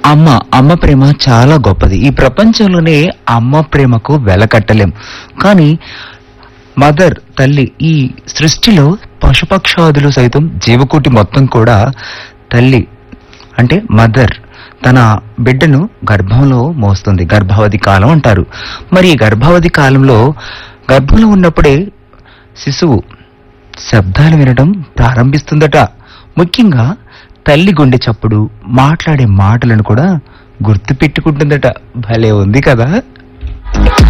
అమ్మ అమ్మ ప్రేమ చాలా గొప్పది ఈ ప్రపంచంలోనే అమ్మ ప్రేమకు వెల కట్టలేం కానీ మదర్ తల్లి ఈ సృష్టిలో పశుపక్షాదులు సైతం జీవకోటి మొత్తం కూడా తల్లి అంటే మదర్ తన బిడ్డను గర్భంలో మోస్తుంది గర్భావధి కాలం అంటారు మరి ఈ గర్భావధి కాలంలో గర్భంలో ఉన్నప్పుడే శిశువు శబ్దాలు వినడం ప్రారంభిస్తుందట ముఖ్యంగా తల్లి గుండె చప్పుడు మాట్లాడే మాటలను కూడా గుర్తు పెట్టుకుంటుందట భలే ఉంది కదా